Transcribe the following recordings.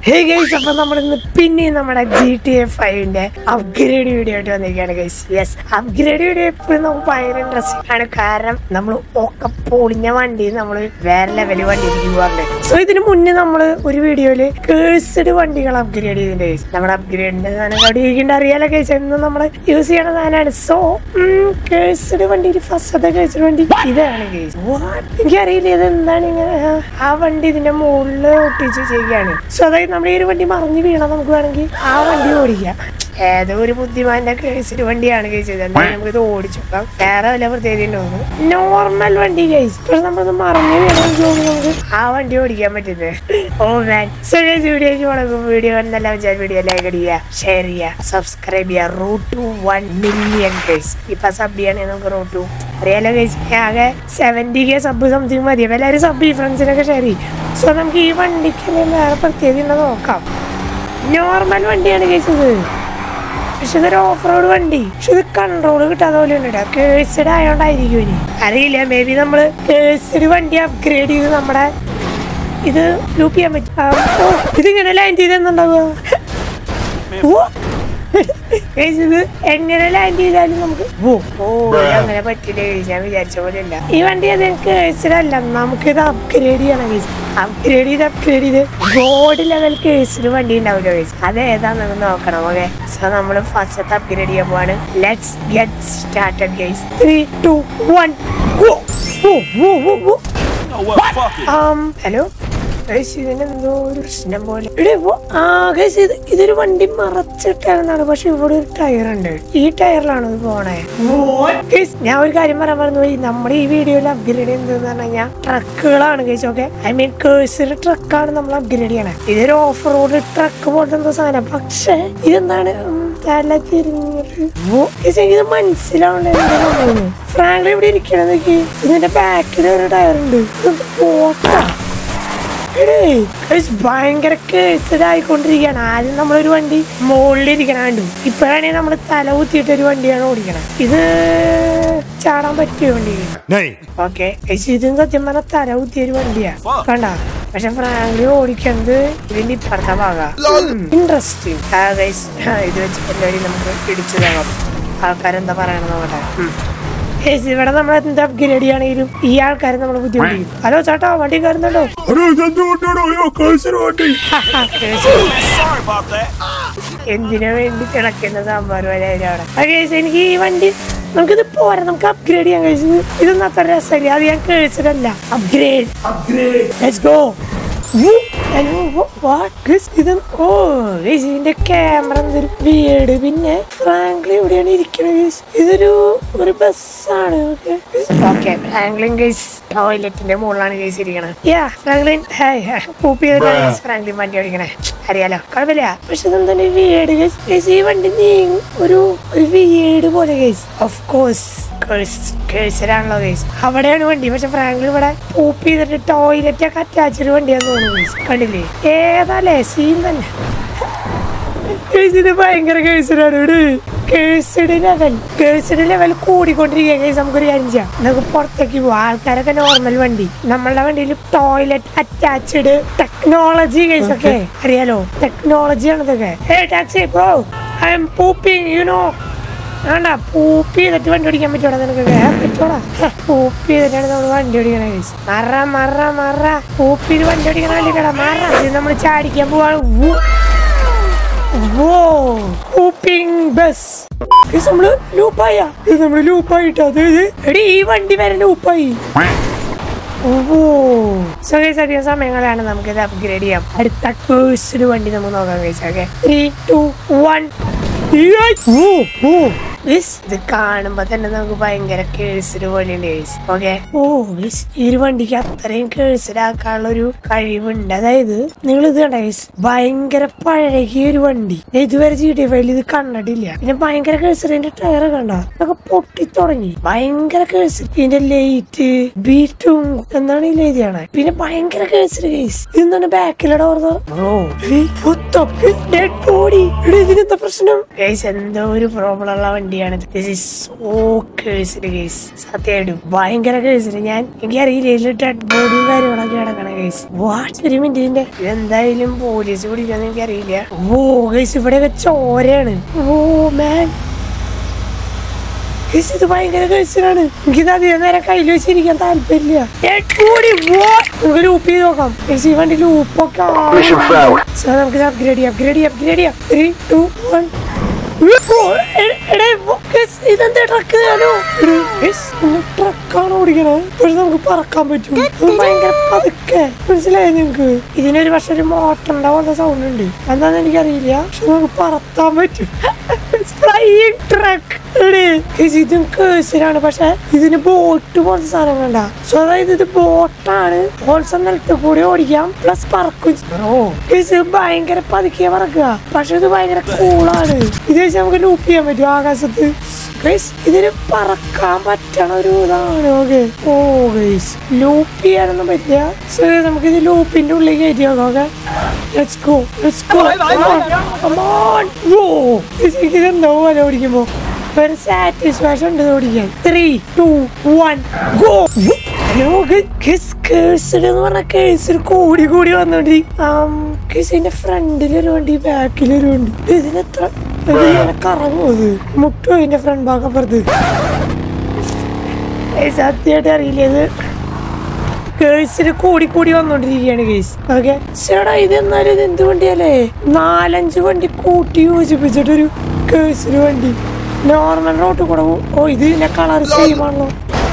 Hey guys അപ്പൊ നമ്മൾ ഇന്ന് പിന്നെ നമ്മുടെ ജി ടി എ ഫൈവിന്റെ അപ്ഗ്രേഡ് വീഡിയോ ആയിട്ട് വന്നിരിക്കുകയാണ് ഗൈസ് യെസ് അപ്ഗ്രേഡ് വീഡിയോ എപ്പോഴും നമുക്ക് ഭയങ്കര ഇൻട്രസ്റ്റിംഗ് ആണ് കാരണം നമ്മൾ ഒക്കെ പൊളിഞ്ഞ വണ്ടി നമ്മൾ വേറെ ലെവല് വണ്ടി പോകാറുണ്ട് സോ ഇതിന് മുന്നേ നമ്മൾ ഒരു വീഡിയോയില് കേഴ്സഡ് വണ്ടികൾ അപ്ഗ്രേഡ് ചെയ്തിട്ടുണ്ട് ഗൈസ് നമ്മുടെ അപ്ഗ്രേഡിന്റെ സാധനം അവിടെ ഇരിക്കേണ്ട അറിയാലോ ഗൈസ് എന്നും നമ്മൾ യൂസ് ചെയ്യണ സാധനമാണ് സോ കേഴ്സഡ് വണ്ടി ഫസ്റ്റത്തെ കേഴ്സഡ് വണ്ടി ഇതാണ് ഗൈസ് എനിക്കറിയില്ല ഇത് എന്താണ് ഇങ്ങനെ ആ, ആ വണ്ടി ഇതിന്റെ മുകളിൽ ഒട്ടിച്ച് ചെയ്യുകയാണ് സോ അതായത് നമ്മുടെ ഈ ഒരു വണ്ടി മറിഞ്ഞു വീണാൽ നമുക്ക് വേണമെങ്കിൽ ആ വണ്ടി ഓടിക്കാം ഏതോ ഒരു ബുദ്ധിമാന്റെ കേസിന് വണ്ടിയാണ് കേസ് ചെയ്തത് എന്തായാലും നമുക്ക് ഇത് ഓടിച്ചു നോക്കാം വേറെ വല്ല പ്രത്യേകത ഉണ്ടോ നോർമൽ വണ്ടി കേസ് പക്ഷെ നമ്മളത് മറിഞ്ഞു വീണെങ്കിൽ നമുക്ക് ആ വണ്ടി ഓടിക്കാൻ പറ്റുന്നത് oh man so guys video മുടങ്ങും വീഡിയോ എന്നല്ല വെച്ചാൽ വീഡിയോ ലൈക്ക് അടിക്കുക ഷെയർ ചെയ്യുക സബ്സ്ക്രൈബ് ചെയ്യുക റൂട്ട് ടു വൺ മില്യൺ കേസ് ഇപ്പൊ സബ് ചെയ്യണമെങ്കിൽ നമുക്ക് റൂട്ട് ടു അറിയാലോ കേസ് ആകെ സെവൻറ്റി കെ സബ് സംതിങ് മതി അപ്പൊ എല്ലാവരും സബ് ഈ ഫ്രണ്ട്സിനൊക്കെ ഷെയർ ചെയ്യും സോ നമുക്ക് ഈ വണ്ടിക്ക് എന്തെങ്കിലും വേറെ പ്രത്യേകത ഉണ്ടോ നോക്കാം നോർമൽ വണ്ടിയാണ് കേസ് ഇത് പക്ഷെ ഇതൊരു ഓഫ് റോഡ് വണ്ടി പക്ഷെ ഇത് കൺട്രോൾ കിട്ടാതെ പോലെ ഉണ്ട് കേഴ്സഡ് ആയോണ്ടായിരിക്കും ഇനി അറിയില്ല മേ ബി നമ്മള് കേഴ്സഡ് വണ്ടി അപ്ഗ്രേഡ് ചെയ്ത് നമ്മുടെ ഇത് ലൂപ്പ് ചെയ്യാൻ പറ്റും ആ, ഓ, ഇതിങ്ങനെ ലാൻഡ് ചെയ്തെന്നുണ്ടാവുക ഓ Guys, ഇത് എങ്ങനെ ലാൻഡ് ചെയ്താലും നമുക്ക് ഓ ഓ ഇത് അങ്ങനെ പറ്റില്ല guys. ഞാൻ വിചാരിച്ച പോലെ അല്ല ഈ വണ്ടി അത് കേസിലല്ല നമുക്ക് ഇത് അപ്ഗ്രേഡ് ചെയ്യണം ഗൈസ് അപ്ഗ്രേഡ് ചെയ്ത് അപ്ഗ്രേഡ് ചെയ്ത് ഗോഡ് ലെവൽ കേസിൽ വണ്ടി ഉണ്ടാവില്ല ഗൈസ് അത് ഏതാന്ന് നോക്കണം ഓക്കെ സോ നമ്മൾ ഫസ്റ്റത്തെ അപ്ഗ്രേഡ് ചെയ്യാൻ പോവാണ് let's get started guys three two one go oh oh oh oh know what? Fuck it. Um hello guys ഇതിനെന്തോ ഒരു പ്രശ്നം പോലെ ഇവിടെ ഇപ്പൊ ആ ഗൈസ് ഇത് ഇതൊരു വണ്ടി മറച്ചിട്ടായിരുന്നാണ് പക്ഷെ ഇവിടെ ഒരു ടയർ ഉണ്ട് ഈ ടയറിലാണ് ഇത് പോണേ ഗൈസ് ഞാൻ ഒരു കാര്യം പറയാൻ പറഞ്ഞു പോയി നമ്മുടെ ഈ വീഡിയോയിൽ അപ്ഗ്രേഡ് ചെയ്യുന്നത് പറഞ്ഞു കഴിഞ്ഞാൽ ട്രക്കുകളാണ് ഗൈസ് ഓക്കെ ഐ മീൻ കേഴ്സറി ട്രക്കാണ് നമ്മൾ അപ്ഗ്രേഡ് ചെയ്യണേ ഇതൊരു ഓഫ് റോഡ് ട്രക്ക് പോലത്തെ എന്തോ സാധനം പക്ഷെ ഇതെന്താണ് ഉം, തല തിരിഞ്ഞിട്ട് ഓ, ഗയ്സ്, എനിക്കിത് മനസ്സിലാവണ്ടേ ഫ്രാങ്ക്ലി ഇവിടെ ഇരിക്കണതൊക്കെ ഇതിന്റെ ബാക്കിൽ ഒരു ടയർ ഉണ്ട് ഇത് പോട്ടാ എടേ, guys, ഭയങ്കര കേസഡ് ആയിക്കൊണ്ടിരിക്കുകയാണ് ആദ്യം നമ്മളൊരു വണ്ടി മുകളിലിരിക്കണ കണ്ടു ഇപ്പോഴാണെങ്കിൽ നമ്മൾ തല കുത്തിയിട്ട് ഒരു വണ്ടിയാണ് ഓടിക്കണത് ഇത് ചാടാൻ പറ്റിയ വണ്ടി Nay. ഓക്കെ ഇതും സത്യം പറഞ്ഞാൽ തല കുത്തിയ ഒരു വണ്ടിയാ Fuck. കണ്ട പക്ഷെ ഫ്രാങ്ക്ലി ഓടിക്കുന്നത് ഇതിന്റെ ഇപ്പുറത്തെ ഭാഗ ഇൻട്രസ്റ്റിംഗ് ഇത് വെച്ച് എല്ലാവരും നമുക്ക് പിടിച്ചു തരാം ആൾക്കാരെന്താ പറയണെന്ന് നോക്കട്ടെ ഉം. Guys, ഇവിടെ നമ്മൾ എന്ത് അപ്ഗ്രേഡ് ചെയ്യണമെങ്കിലും ഈ ആൾക്കാരെ നമ്മൾ ബുദ്ധിമുട്ടിക്കും ഹലോ ചേട്ടാ വണ്ടി കയറുന്നുണ്ടോ Sorry about that. എന്തിനു വേണ്ടി തിളക്കുന്ന സാമ്പാർ പോലെ അവിടെ ഗൈസ് എനിക്ക് ഈ വണ്ടി നമുക്കിത് പോരാ നമുക്ക് അപ്ഗ്രേഡ് ചെയ്യാൻ കഴിച്ചു ഇതൊന്നും അത്ര രസമില്ല അത് ഞാൻ കേഴ്സഡല്ല അപ്ഗ്രേഡ് അപ്ഗ്രേഡ് ലെറ്റ്സ് ഗോ ഇത് ഓ ഗൈസ് ഇതിന്റെ ക്യാമറ എന്തൊരു വീട് പിന്നെ ഫ്രാങ്ക്ലി എവിടെയാണ് ഇരിക്കുന്നത് ഗൈസ് ഇതൊരു ഒരു ബസ്സാണ് ഓക്കെ ഫ്രാങ്ക്ലിൻ ഗൈസ് ടോയ്ലറ്റിന്റെ മുകളിലാണ് ഗൈസ് ഇരിക്കണത് യാ ഫ്രാങ്ക്ലിൻ ഹായ് പൂപ്പി ചെയ്തിട്ടാണ് ഗൈസ് ഫ്രാങ്ക്ലിൻ വണ്ടി ഓടിക്കണേ അറിയാലോ കുഴപ്പമില്ല പക്ഷെ ഇതെന്താണ് വീട് ഗൈസ് ഈ വണ്ടി നീങ്ങും ഒരു ഒരു വീട് പോലെ ഗൈസ് ഓഫ് കോഴ്സ് കേഴ്സരാണല്ലോ ഗൈസ് അവിടെയാണ് വണ്ടി പക്ഷെ ഫ്രാങ്ക്ലിൻ ഇവിടെ പൂപ്പ് ചെയ്തിട്ട് ടോയ്ലറ്റ് ഒക്കെ അറ്റാച്ചഡ് വണ്ടിയാന്ന് തോന്നുന്നു ഗൈസ് കണ്ടില്ലേ ഏതാല്ലേ സീൻ തന്നെ ഗൈസ് ഇത് ഭയങ്കര കേസരാണ് ഇവിടെ കേസഡ് ലെവൽ കേസഡ് ലെവൽ കൂടിക്കൊണ്ടിരിക്കുക ഗൈസ് നമുക്കൊരു കാര്യം ചെയ്യാം നമുക്ക് പുറത്തേക്ക് പോവാം ആൾക്കാരൊക്കെ നോർമൽ വണ്ടി നമ്മളുടെ വണ്ടിയിൽ ടോയ്ലറ്റ് അറ്റാച്ച്ഡ് ടെക്നോളജി ഗൈസ് ഒക്കെ അറിയാലോ ടെക്നോളജി ആണ് ഇതൊക്കെ a taxi bro I'm pooping you know വേണ്ട പൂപ്പി ചെയ്തിട്ട് വണ്ടി ഓടിക്കാൻ പറ്റൂടാ നിനക്കൊക്കെ ഏ, പറ്റൂടാ ഹെ, പൂപ്പി ചെയ്തിട്ടാണ് നമ്മൾ വണ്ടി ഓടിക്കണ ഗൈസ് മറ മറ മറ പൂപ്പിയിൽ വണ്ടി ഓടിക്കണ വണ്ടിക്കടാ മറ ഇത് നമ്മൾ ചാടിക്കാൻ പോവാണ് ഊ. ബസ് ഇത് നമ്മള് ലൂപ്പായ ഇത് നമ്മള് ലൂപ്പായിട്ട് അതായത് എടി ഈ വണ്ടി വരെ ലൂപ്പായി ഓ സോ ഗൈസ് അധികം സമയങ്ങളാണ് നമുക്ക് ഇത് അപ്ഗ്രേഡ് ചെയ്യാം അടുത്ത കേഴ്സിന് വണ്ടി നമുക്ക് നോക്കാം guys okay three two one oh oh Guys, ഇത് കാണുമ്പോ തന്നെ നമുക്ക് ഭയങ്കര കേഴ്സിന് പോലെയുണ്ട് ഗൈസ് ഓക്കെ ഓ ഗൈസ് ഈ ഒരു വണ്ടിക്ക് അത്രയും കേഴ്സിലാക്കാനുള്ള ഒരു കഴിവുണ്ട് അതായത് നിങ്ങൾ ഇത് കണ്ട ഗൈസ് ഭയങ്കര പഴകിയ ഒരു വണ്ടി ഞാൻ ഇതുവരെ ജി ടി ഫൈൽ ഇത് കണ്ടിട്ടില്ല പിന്നെ ഭയങ്കര കേഴ്സറിന്റെ ടയർ കണ്ട അതൊക്കെ പൊട്ടി തുടങ്ങി ഭയങ്കര കേഴ്സർ ഇതിന്റെ ലൈറ്റ് ബീറ്റും എന്താണ് ഈ ലൈറ്റ് പിന്നെ ഭയങ്കര കേഴ്സർ ഗൈസ് ഇതെന്താണ് ബാക്കിലൂടെ ഓർത്തോ ബ്രോ ഡെഡ് ബോഡി ഇതിനെന്താ പ്രശ്നം ഗൈസ് എന്തോ ഒരു പ്രോബ്ലം ഉള്ള വണ്ടി വണ്ടിയാണ് ദിസ് ഇസ് സോ കേഴ്സ്ഡ് കേസ് സത്യമായിട്ടും ഭയങ്കര കേഴ്സ്ഡ് ഞാൻ എനിക്കറിയില്ല ഇതിൽ ഡെഡ് ബോഡിയും കാര്യങ്ങളൊക്കെ കിടക്കണ കേസ് വാട്ട് ഒരു മിനിറ്റ് ഇതിന്റെ എന്തായാലും പോലീസ് പിടിക്കാന്ന് എനിക്കറിയില്ല ഓ കേസ് ഇവിടെയൊക്കെ ചോരയാണ് ഓ മാൻ Guys, ഇത് ഭയങ്കര കേസിലാണ് എനിക്കിത് അധികം നേരം കയ്യിൽ വെച്ചിരിക്കാൻ താല്പര്യമില്ല നമുക്ക് ലൂപ്പ് ചെയ്ത് നോക്കാം Guys, ഈ വണ്ടി ലൂപ്പൊക്കെ സോ നമുക്ക് അപ്ഗ്രേഡ് ചെയ്യാം അപ്ഗ്രേഡ് ചെയ്യാം അപ്ഗ്രേഡ് ചെയ്യാം ത്രീ ടു വൺ ഇതെന്താ ട്രക്ക് ട്രക്കാണ് ഓടിക്കണേ പക്ഷെ നമുക്ക് പറക്കാൻ പറ്റും ഇത് ഭയങ്കര പതുക്കെ മനസ്സിലായോ നിങ്ങക്ക് ഇതിനൊരു പക്ഷെ ഒരു മോട്ടർ ഉണ്ടാവുന്ന സൗണ്ട് ഉണ്ട് എന്താന്ന് എനിക്കറിയില്ല പക്ഷെ നമുക്ക് പറത്താൻ പറ്റും ഫ്ലൈയിങ് ട്രക്ക് ഇതും കേസിലാണ് പക്ഷെ ഇതിന് ബോട്ട് പോലത്തെ സാധനം കണ്ട സോ അതായത് ഇത് ബോട്ടാണ് ഹോൾസം നിലത്ത് കൂടി ഓടിക്കാം പ്ലസ് പറക്കും ഓ ഇത് ഭയങ്കര പതുക്കെ പറക്കുക പക്ഷെ ഇത് ഭയങ്കര കൂളാണ് ഇത് വെച്ച് നമുക്ക് ലൂപ്പ് ചെയ്യാൻ പറ്റും ആകാശത്ത് ഗൈസ് ഇതിന് പറക്കാൻ പറ്റണ ഒരു ഇതാണ് ഓക്കെ ഓ ഗൈസ് ലൂപ്പ് ചെയ്യാനൊന്നും പറ്റില്ല സോ നമുക്ക് ഇത് ലൂപ്പിന്റെ ഉള്ളിൽ കയറ്റി നോക്കാം okay let's go let's go come on oh ഇത് എന്താ പോലെ ഓടിക്കുമ്പോ ഒരു സാറ്റിസ്ഫാക്ഷൻ ഉണ്ട് ഇത് ഓടിക്കാൻ three two one go cursed എന്ന് പറഞ്ഞ കേഴ്സർ കൂടി കൂടി വന്നോണ്ടി കേസിന്റെ ഫ്രണ്ടിലൊരു വണ്ടി ബാക്കിലൊരു വണ്ടി ഇതിനെത്ര ഇതിങ്ങനെ കറങ്ങും അത് മുട്ടും അതിന്റെ ഫ്രണ്ട് ഭാഗം അപ്പുറത്ത് ഏയ് സത്യമായിട്ട് അറിയില്ല ഇത് കേസിന് കൂടി കൂടി വന്നോണ്ടിരിക്കുകയാണ് കേസ് ഓക്കെ ചേട്ടാ ഇത് എന്നാലും ഇത് എന്ത് വണ്ടിയല്ലേ നാലഞ്ച് വണ്ടി കൂട്ടി യോജിപ്പിച്ചിട്ടൊരു കേസിന് വണ്ടി നോർമൽ റോട്ട് കൂടെ പോ- ഓ ഇത് ഇതിന്റെ കളർ സെയിം ആണല്ലോ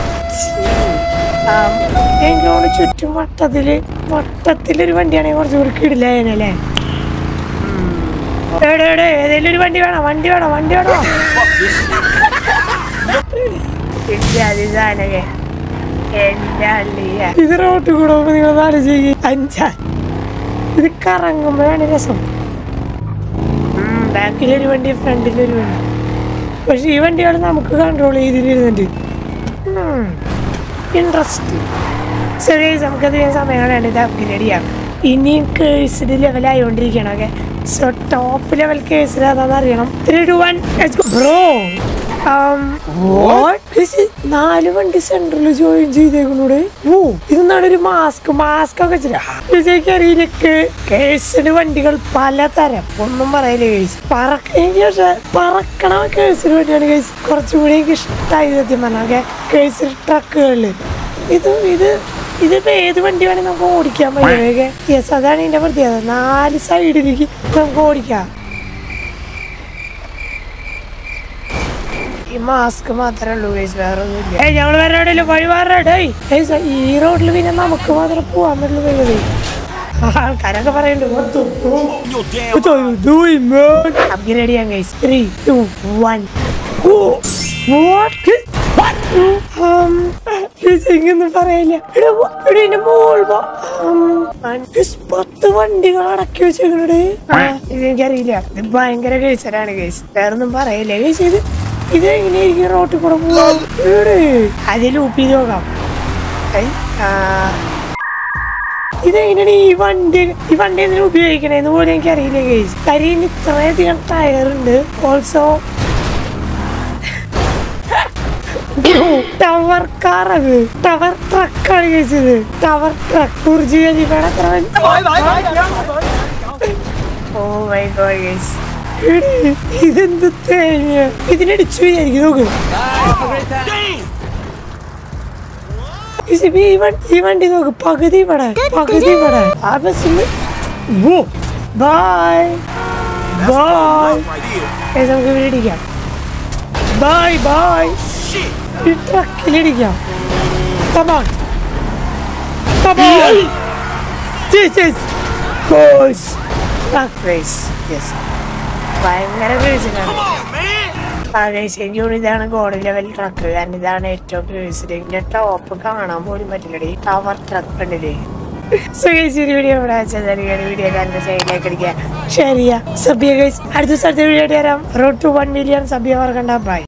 ആം, എനിക്ക് തോന്നുന്നു ചുറ്റും വട്ടത്തില് വട്ടത്തിലൊരു വണ്ടിയാണെങ്കിൽ കുറച്ചുകൂടി കിടിലല്ലേ എവിടെ എവിടെ ഏതെങ്കിലും ഒരു വണ്ടി വേണം വണ്ടി വേണം വണ്ടി വേണോ ഇത്യാദിസാനൊക്കെ എന്റെ അള്ളിയ ഇത് റോട്ട് കൂടെ പോകുമ്പോ നിങ്ങൾ നാല് ചെയ്യും അഞ്ചാ ഇത് കറങ്ങുമ്പോഴാണ് രസം ബാക്കിലൊരു വണ്ടി ഫ്രണ്ടിലൊരു വണ്ടി പക്ഷെ ഈ വണ്ടികൾ നമുക്ക് കൺട്രോൾ ചെയ്തിരുന്നുണ്ട് ഇൻട്രസ്റ്റ് ചെറിയ നമുക്കത് സമയങ്ങളാണ് ഇത് അപ്ഗ്രേഡ് ചെയ്യാം ഇനിയും കേഴ്സ്ഡ് ലെവലായോണ്ടിരിക്കണം okay so top level cursed അതാന്ന് അറിയണം ത്രീ ടു വൺ ബ്രോ നാല് വണ്ടി സെന്ററിൽ ജോയിൻ ചെയ്തേക്കുന്നൂടെ ഓ ഇതെന്നാണ് ഒരു മാസ്ക് മാസ്ക് ഒക്കെ വെച്ചിട്ട് അറിയില്ല കേഴ്സ്ഡ് വണ്ടികൾ പലതരം ഒന്നും പറയില്ല കേസ് പറക്ക എനിക്ക് പക്ഷെ പറക്കണ കേഴ്സ്ഡ് വണ്ടിയാണ് കേസ് കുറച്ചുകൂടി എനിക്ക് ഇഷ്ടമായി സത്യം പറഞ്ഞാൽ ഓക്കെ കേഴ്സ്ഡ് ട്രക്കുകളിൽ ഇത് ഇത് ഇതിപ്പോ ഏത് വണ്ടി വേണമെങ്കിൽ നമുക്ക് ഓടിക്കാൻ പറ്റുമോ യെസ് അതാണ് ഇതിന്റെ പ്രത്യേകത നാല് സൈഡിലേക്ക് നമുക്ക് ഓടിക്കാം ഈ മാസ്ക് മാത്രമേ ഉള്ളൂ ഗൈസ് വേറെ ഒന്നുമില്ല ഏയ് ഞങ്ങൾ വേറെ എവിടെയല്ലോ വഴി മാറട്ടെ ഈ റോഡിൽ പിന്നെ നമുക്ക് മാത്രമേ പോവാൻ പറ്റുള്ളൂ കൈകളി ആൾക്കാരൊക്കെ പറയുന്നുണ്ട് In your damn അപ്ഗ്രേഡ് ചെയ്യാൻ ഗൈസ് ത്രീ ടു വൺ ഇതൊന്നും പറയില്ല എടാ, വ- എടാ, ഇതിന്റെ മോൾ വാ. ഉം, un- this പത്ത് വണ്ടികൾ അടക്കി വെച്ചേക്കണേ ഇതെനിക്കറിയില്ല ഇത് ഭയങ്കര കേസരാണ് കേസ് വേറൊന്നും പറയില്ല കേസ് ഇത് ഇത് എങ്ങനെയായിരിക്കും റോട്ടിൽ കൂടെ പോവാം അതിൽ ലൂപ്പ് ചെയ്ത് നോക്കാം ഏയ്, ആ, ഇതെങ്ങനെയാണ് ഈ വണ്ടി ഈ വണ്ടി എന്തിനാ ഉപയോഗിക്കണേന്ന് പോലും എനിക്ക് അറിയില്ല കേസ് കരിയിൽ ഇത്രയധികം ടയർ ഉണ്ട് ഓൾസോ ടവർ കാർ അത് ടവർ ട്രക്കാണ് കേസത് ടവർ ട്രക്ക് കുറിച്ച് ഓ മൈ ഗോഡ് ഗൈസ് ഇതെന്ത് തേങ്ങ ഇതിനടിച്ചു വിചാരിക്കും നോക്ക് ഇത് ഈ വണ്ടി ഈ വണ്ടി നോക്ക് പകുതി ഇവിടെ പകുതി ഇവിടെ ആ ബസ്സിൽ oh bye bye right here. നമുക്ക് വീടിക്കാം ബൈ ബൈ Shit. ഈ ട്രക്കിലിടിക്കാം come on come on This is course truck race. Yes. ഭയങ്കര ക്രേസിനാണ് Come on, man. ആ ഗൈസ് എനിക്ക് തോന്നുന്നു ഇതാണ് ഗോഡ് ലെവൽ ട്രക്ക് കാരണം ഇതാണ് ഏറ്റവും ക്രേസിഡ് ഇതിന്റെ ടോപ്പ് കാണാൻ പോലും പറ്റില്ലടി ടവർ ട്രക്ക് ഉണ്ടല്ലേ സോ ഗൈസ് ഈ വീഡിയോ ഇവിടെ വെച്ചാൽ വീഡിയോ എല്ലാവരുടെ സൈഡിലേക്ക് അടിക്കുക ഷെയർ ചെയ്യുക സബ്യ ഗൈസ് അടുത്ത സ്ഥലത്തെ വീഡിയോ ആയിട്ട് വരാം റോഡ് ടു വൺ മില്യൺ സബ്യ മറക്കണ്ട ബൈ